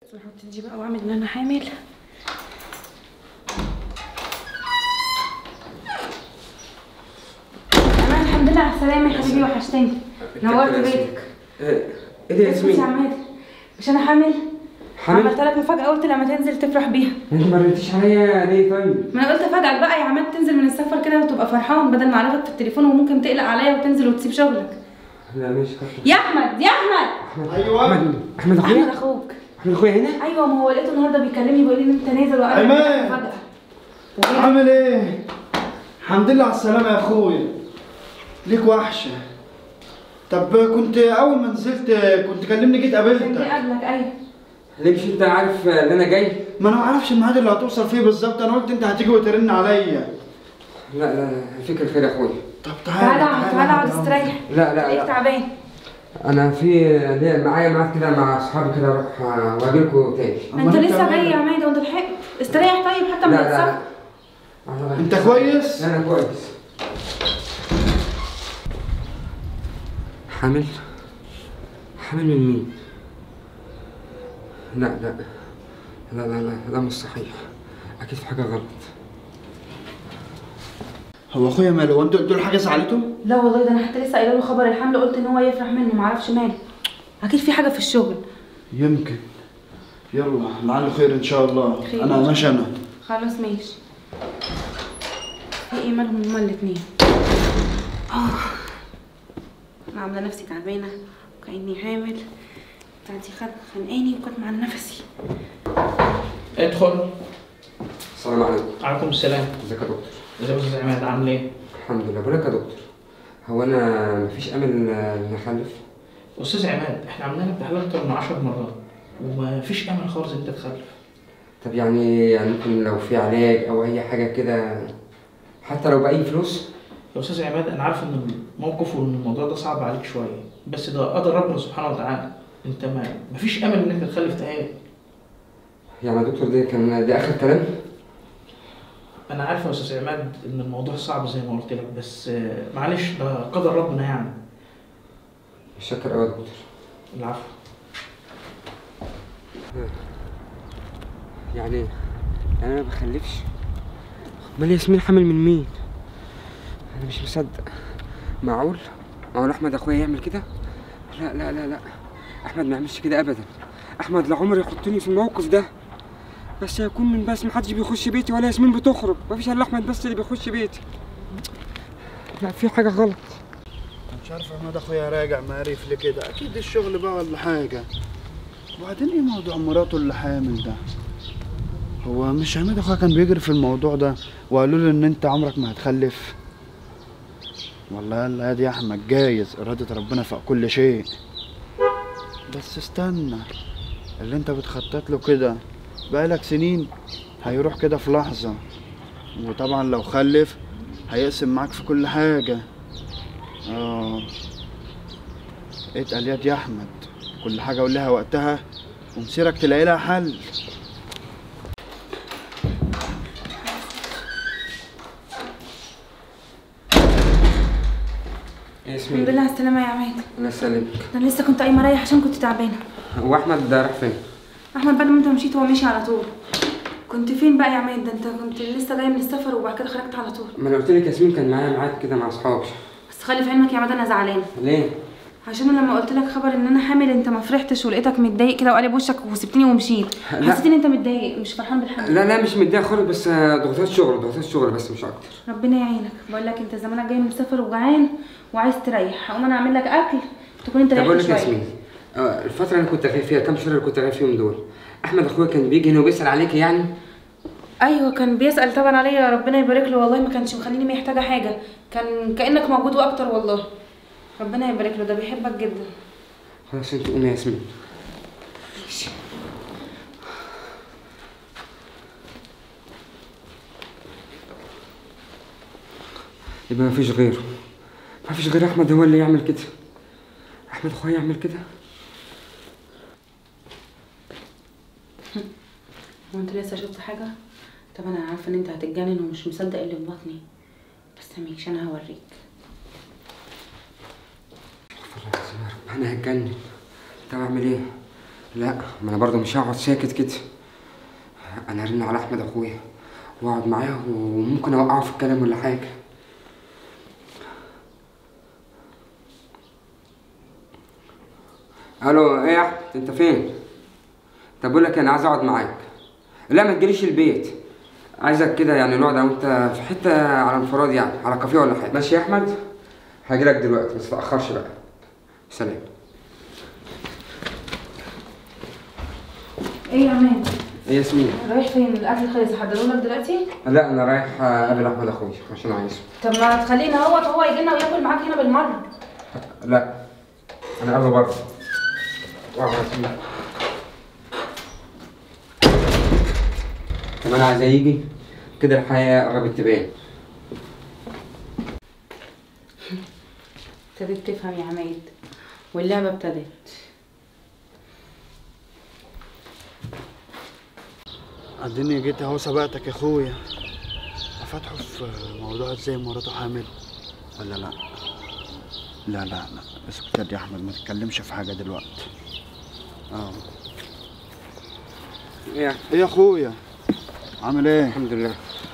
احط دي بقى واعمل ان انا حامل انا الحمد لله على السلامه يا حبيبي وحشتني نورت بيتك ايه إيه ده يا بص يا ياسمين؟ عماد مش انا حامل عملت حامل؟ لك مفاجاه قلت لما تنزل تفرح بيها انت ما ردتيش عليا ليه طيب؟ ما انا قلت افاجئك بقى يا عماد تنزل من السفر كده وتبقى فرحان بدل ما اعرفك في التليفون وممكن تقلق عليا وتنزل وتسيب شغلك لا ماشي كتر يا احمد يا احمد ايوه احمد احمد احمد اخويا اخوك احمد اخويا هنا؟ ايوه ما هو لقيته النهارده بيكلمني بيقول لي ان انت نازل وقال لي أيمن! مفاجاه عامل ايه؟ الحمد لله على السلامة يا اخويا ليك وحشة طب كنت اول ما نزلت كنت كلمني جيت كان جه قابلتك قبلك ايوه ليه مش انت عارف ان انا جاي؟ ما انا ما اعرفش الميعاد اللي هتوصل فيه بالظبط انا قلت انت هتيجي وترن عليا لا لا لا الفكرة خير يا اخويا طب تعالى تعالى اقعد تعالى اقعد استريح لا لا تلاقيك لا تعبان انا في ليه معايا ميعاد كده مع اصحابي كده اروح واجيلكوا تاني انت لسه جاي يا عماد وانت لحقت استريح طيب حتى لا من لا لا السفر أنا- انت كويس؟ انا كويس حامل حامل من مين لا لا لا لا لا ده مش صحيح اكيد في حاجه غلط هو اخويا ماله هو انت قلت له حاجة زعلته؟ لا والله ده انا حتى لسه قايله له خبر الحمل قلت ان هو يفرح منه معرفش ماله اكيد في حاجه في الشغل يمكن يلا لعله خير ان شاء الله خير. انا ماشي انا خلاص ماشي في ايه مالهم هما الاتنين اه انا عامله نفسي تعبانه وكاني حامل بتاعتي خد خانقاني وكانت مع نفسي ادخل السلام عليكم عليكم السلام ازيك يا دكتور ازيك يا استاذ عماد عامل ايه؟ الحمد لله بقول لك يا دكتور هو انا مفيش امل آه، ان اخلف استاذ عماد احنا عملنا لك تحليل اكتر من 10 مرات وما فيش امل خالص ان انت تخلف طب يعني يعني ممكن لو في علاج او اي حاجه كده حتى لو باي فلوس يا استاذ عماد انا عارف ان الموقف وان الموضوع ده صعب عليك شويه بس ده قدر ربنا سبحانه وتعالى انت ما مفيش امل ان انت تخلف تهيأ يعني يا دكتور ده كان ده اخر كلام انا عارف يا استاذ عماد ان الموضوع صعب زي ما قلت لك بس آه، معلش ده قدر ربنا يعني شكر قوي يا دكتور العفو يعني يعني انا ما بخلفش امال ياسمين حامل من مين انا مش مصدق معقول معقول احمد اخويا يعمل كده لا لا لا لا احمد ما يعملش كده ابدا احمد لعمر يحطني في الموقف ده بس هيكون من بس محدش بيخش بيتي ولا ياسمين بتخرج مفيش الا احمد بس اللي بيخش بيتي لا في حاجه غلط مش عارف احمد اخويا راجع معرف ليه كده اكيد الشغل بقى ولا حاجه وبعدين ايه موضوع مراته اللي حامل ده هو مش عماد اخويا كان بيجري في الموضوع ده وقالوا له ان انت عمرك ما هتخلف والله يلا يا دي يا احمد جايز اراده ربنا فوق كل شيء بس استنى اللي انت بتخطط له كده بقالك سنين هيروح كده في لحظه وطبعا لو خلف هيقسم معاك في كل حاجه اه اتقل يد يا احمد كل حاجه ولها وقتها ومسيرك تلاقي لها حل ياسمين الحمد لله على السلامه يا عماد الله يسلمك ده انا لسه كنت قايمه اريح عشان كنت تعبانه هو احمد ده راح فين احمد بعد ما انت مشيت هو مشي على طول كنت فين بقى يا عماد ده انت كنت لسه جاي من السفر وبعد كده خرجت على طول ما انا قلت لك ياسمين كان معايا ميعاد كده مع اصحابي بس خلي في علمك يا عماد انا زعلانه ليه عشان أنا لما قلت لك خبر ان انا حامل انت ما فرحتش ولقيتك متضايق كده وقالب وشك وسبتني ومشيت لا. حسيت ان انت متضايق مش فرحان بالحمل لا لا مش متضايق خالص بس آه، ضغوطات شغل ضغوطات شغل بس مش اكتر ربنا يعينك بقول لك انت زمانك جاي من السفر وجعان وعايز تريح هقوم انا اعمل لك اكل تكون انت طب اقول ريحت لك يا شويه ياسمين آه، الفترة اللي أنا كنت غايب فيها كام شهر اللي كنت غايب فيهم دول أحمد أخويا كان بيجي هنا وبيسأل عليك يعني ايوه كان بيسال طبعا عليا ربنا يبارك له والله ما كانش مخليني محتاجه حاجه كان كانك موجود واكتر والله ربنا يبارك له ده بيحبك جدا خلاص أنت قومي يا ياسمين يبقى مفيش غيره مفيش غير أحمد هو اللي يعمل كده أحمد أخويا يعمل كده هو انت لسه شفت حاجه طب انا عارفه ان انت هتتجنن ومش مصدق اللي في بطني بس ماشي انا هوريك استغفر الله العظيم يا رب أنا هتجنن طب أعمل إيه؟ لا ما انا برضه مش هقعد ساكت كده انا هرن على احمد اخويا واقعد معاه وممكن اوقعه في الكلام ولا حاجه الو ايه يا احمد انت فين طب بقول لك انا عايز اقعد معاك لا ما تجيليش البيت عايزك كده يعني نقعد انا وانت في حته على انفراد يعني على كافيه ولا حاجه ماشي يا احمد هاجيلك دلوقتي بس متاخرش بقى سلام ايه يا عماد ايه يا ياسمين رايح فين الاكل خلص احضره لك دلوقتي لا انا رايح اقابل احمد اخويا عشان عايزه طب ما تخلينا اهوت هو يجي لنا وياكل معاك هنا بالمره لا انا قابله بره واقعد على السرير. كمان عايز يجي كده الحياه قربت تبان ابتديت تفهم يا عماد واللعبه ابتدت اديني جيت اهو سبقتك يا اخويا فتحوا في موضوع ازاي مراته حامل ولا لا لا لا لا اسكت يا احمد ما تتكلمش في حاجه دلوقتي اه ايه ايه يا اخويا عامل ايه الحمد لله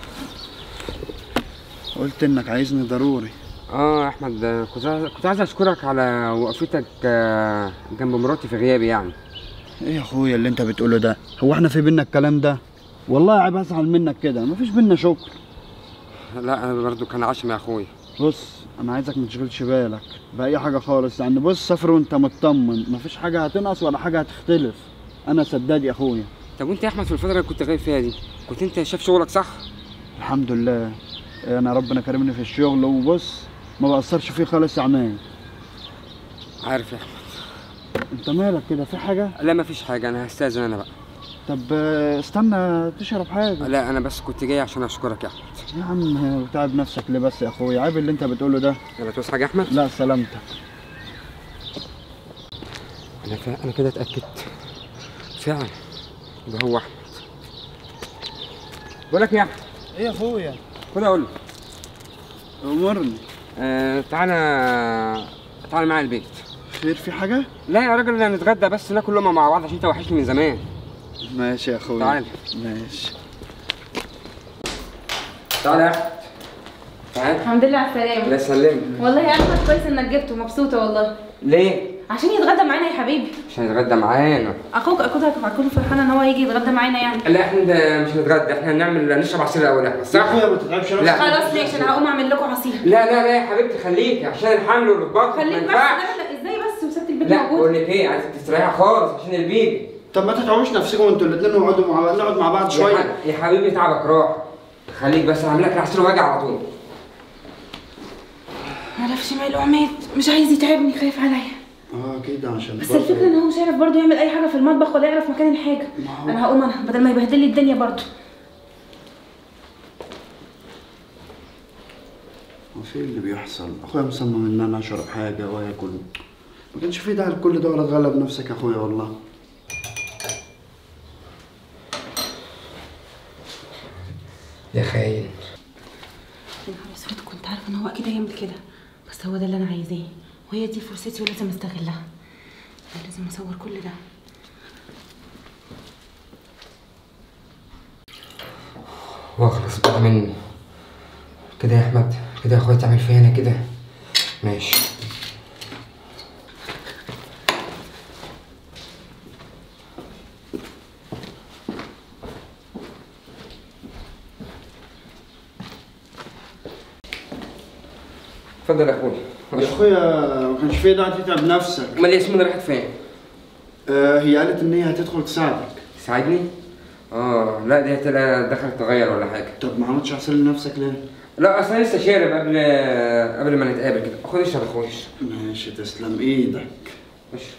قلت انك عايزني ضروري اه يا احمد آه، كنت عايز كنت عايز اشكرك على وقفتك آه، جنب مراتي في غيابي يعني ايه يا اخويا اللي انت بتقوله ده هو احنا في بينا الكلام ده والله عيب ازعل منك كده مفيش بينا شكر لا انا برضو كان عشم يا اخويا بص انا عايزك ما تشغلش بالك باي حاجه خالص يعني بص سافر وانت مطمن مفيش حاجه هتنقص ولا حاجه هتختلف انا سداد يا اخويا طب وانت يا احمد في الفتره اللي كنت غايب فيها دي كنت انت شايف شغلك صح الحمد لله انا ربنا كرمني في الشغل وبص ما بقصرش فيه خالص يا عمان عارف يا احمد انت مالك كده في حاجه لا مفيش حاجه انا هستاذن انا بقى طب آه، استنى تشرب حاجه لا انا بس كنت جاي عشان اشكرك يا احمد يا عم تعب نفسك ليه بس يا اخويا عيب اللي انت بتقوله ده يلا توس حاجه يا احمد لا سلامتك انا فا... انا كده اتاكدت فعلا ده هو احمد بقول لك إيه يا احمد ايه يا اخويا خد اقول له امرني آه تعالى تعالى معايا البيت خير في حاجه لا يا راجل نتغدى بس ناكل لقمه مع بعض عشان انت وحشني من زمان ماشي يا اخويا تعال. ماشي تعالى يا احمد تعالى الحمد لله على الله السلامه يسلمك والله يا احمد كويس انك جبته مبسوطه والله ليه عشان يتغدى معانا يا حبيبي عشان يتغدى معانا اخوك اكيد هتكون فرحانه ان هو يجي يتغدى معانا يعني لا احنا ده مش هنتغدى احنا هنعمل نشرب عصير الاول يا احمد يا صح اخويا ما تتعبش نفسك لا. خلاص ماشي انا هقوم اعمل لكم عصير لا لا لا يا حبيبتي خليكي عشان الحمل والرباط ما خليك بس ينفعش. لا، ازاي بس وسبت البيت لا موجود بقول لك ايه عايزك تستريحي خالص عشان البيبي طب ما تتعبوش نفسكم انتوا الاثنين واقعدوا مع بعض نقعد مع بعض يا, شويه ح- يا حبيبي تعبك راح خليك بس هعمل لك العصير واجي على طول معرفش ماله عماد مش عايز يتعبني خايف عليا اه كده عشان بس برضه- الفكره ان هو مش عارف برضه يعمل اي حاجه في المطبخ ولا يعرف مكان الحاجه ما هو- انا هقوم انا بدل ما يبهدل لي الدنيا برضه هو في اللي بيحصل اخويا مصمم ان انا اشرب حاجه واكل ما كانش في داعي لكل ده ولا تغلب نفسك يا اخويا والله يا خاين يا نهار اسود كنت عارفه ان هو اكيد هيعمل كده بس هو ده اللي انا عايزاه وهي دي فرصتي ولازم استغلها أنا لازم اصور كل ده واخلص بقى مني كده يا احمد كده يا اخويا تعمل فيا انا كده ماشي اتفضل يا اخويا يا اخويا ما كانش في داعي تتعب نفسك امال ياسمين راحت فين؟ آه هي قالت ان هي هتدخل تساعدك تساعدني؟ اه لا دي هتلاقي دخلت تغير ولا حاجه طب ما عملتش عسل لنفسك ليه؟ لا اصل أنا لسه شارب قبل قبل ما نتقابل كده خد اشرب يا اخويا اشرب ماشي تسلم ايدك اشرب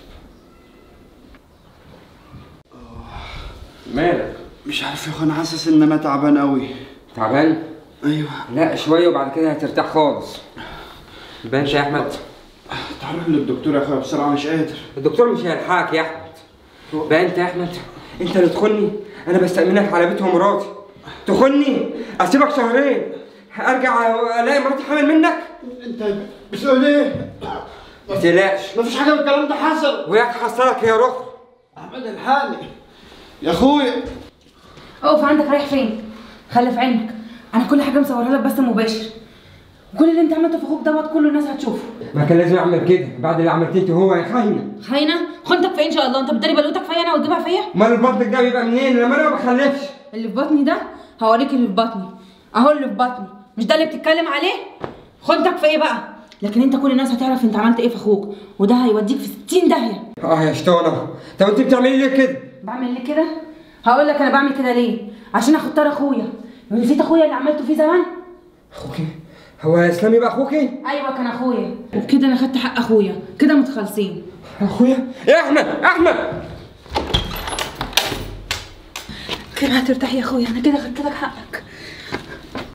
مالك؟ مش عارف يا اخويا انا حاسس ان انا تعبان قوي تعبان؟ ايوه لا شويه وبعد كده هترتاح خالص بانش يا احمد تعال روح للدكتور يا اخويا بسرعه مش قادر الدكتور مش هيلحقك يا احمد بقى انت يا احمد انت اللي تخني انا بستأمنك على بيتها مراتي تخني اسيبك شهرين ارجع الاقي مراتي حامل منك انت بتقول ايه؟ ما تقلقش مفيش حاجه من الكلام ده حصل وياك حصلك يا رخ احمد الحالي يا اخويا اقف عندك رايح فين خلي في علمك انا كل حاجه مصورها لك بس مباشر كل اللي انت عملته في اخوك دوت كله الناس هتشوفه ما كان لازم اعمل كده بعد اللي عملتيه انت هو يا خاينه خاينه خنتك فين ان شاء الله انت بتداري بلوتك فيا انا وتجيبها فيا امال البطن ده بيبقى منين لما انا ما بخلفش اللي في بطني ده هوريك اللي في بطني اهو اللي في بطني مش ده اللي بتتكلم عليه خنتك في ايه بقى لكن انت كل الناس هتعرف انت عملت ايه في اخوك وده هيوديك في 60 داهيه اه يا شطانه طب انت بتعملي ليه كده بعمل ليه كده هقول لك انا بعمل كده ليه عشان اخد طار اخويا نسيت اخويا اللي عملته فيه زمان اخوكي هو اسلام يبقى اخوكي ايوه كان اخويا وبكده انا خدت حق اخويا كده متخلصين اخويا يا احمد احمد كده هترتاح يا اخويا انا كده خدت لك حقك